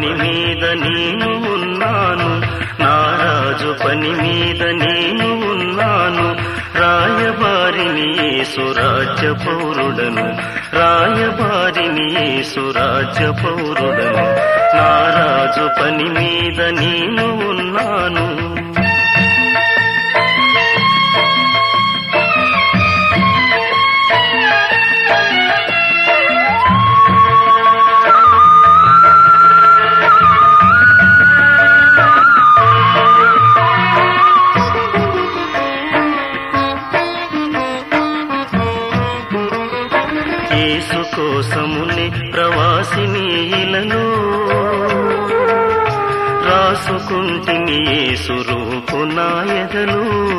పని మీద నేను ఉన్నాను నారాజు పని మీద నేను ఉన్నాను రాయబారిని సురాజ్య పౌరుడను రాయబారిని సురాజ్య పౌరుడను నారాజు పని మీద నేను ఉన్నాను యేసు కోసముని ప్రవాసిని ఇలను రాసుకుంటిని యేసు రూపు నాయదలు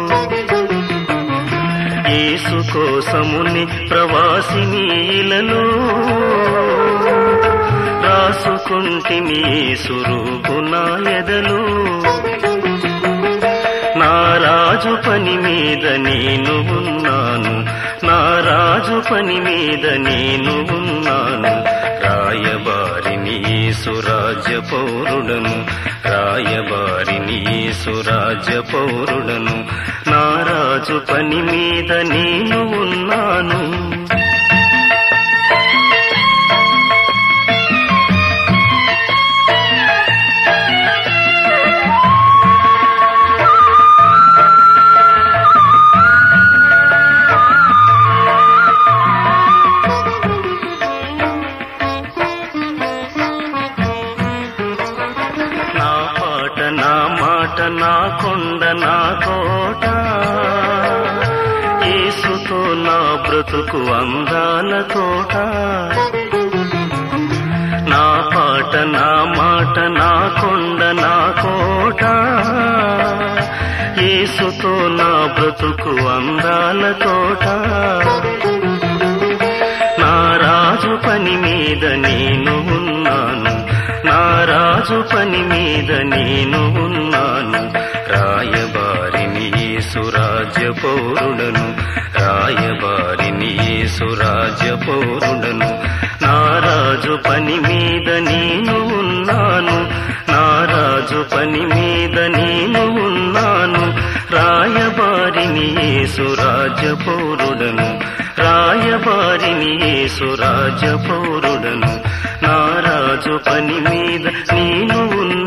యేసు కోసముని ప్రవాసిని ఇలను రాసుకుంటిని యేసు రూపు నాయదలు నా రాజు పని మీద నేను ఉన్నాను నా రాజు పని మీద నేను ఉన్నాను రాయబారిని సురాజ్య పౌరుడను రాయబారిని సురాజ్య పౌరుడను నా రాజు పని మీద నేను ఉన్నాను నా పాట నా మాట నా కొండ నా కోట ఏసుతో నా బ్రతుకు అందాల తోట నా పాట నా మాట నా కొండ నా కోట ఏసుతో నా బ్రతుకు అందాల తోట నా రాజు పని మీద నేను ఉన్నాను నా రాజు పని మీద నేను ఉన్నాను రాయబారిని సురాజ్య పౌరుడను రాయబారిని సురాజ్య పౌరుడను నా రాజు పని మీద నేను ఉన్నాను నా రాజు పని మీద నేను ఉన్నాను రాయబారిని సురాజ్య పౌరుడను రాయబారిని సురాజ్య పౌరుడను నా రాజు పని మీద నేను ఉన్నా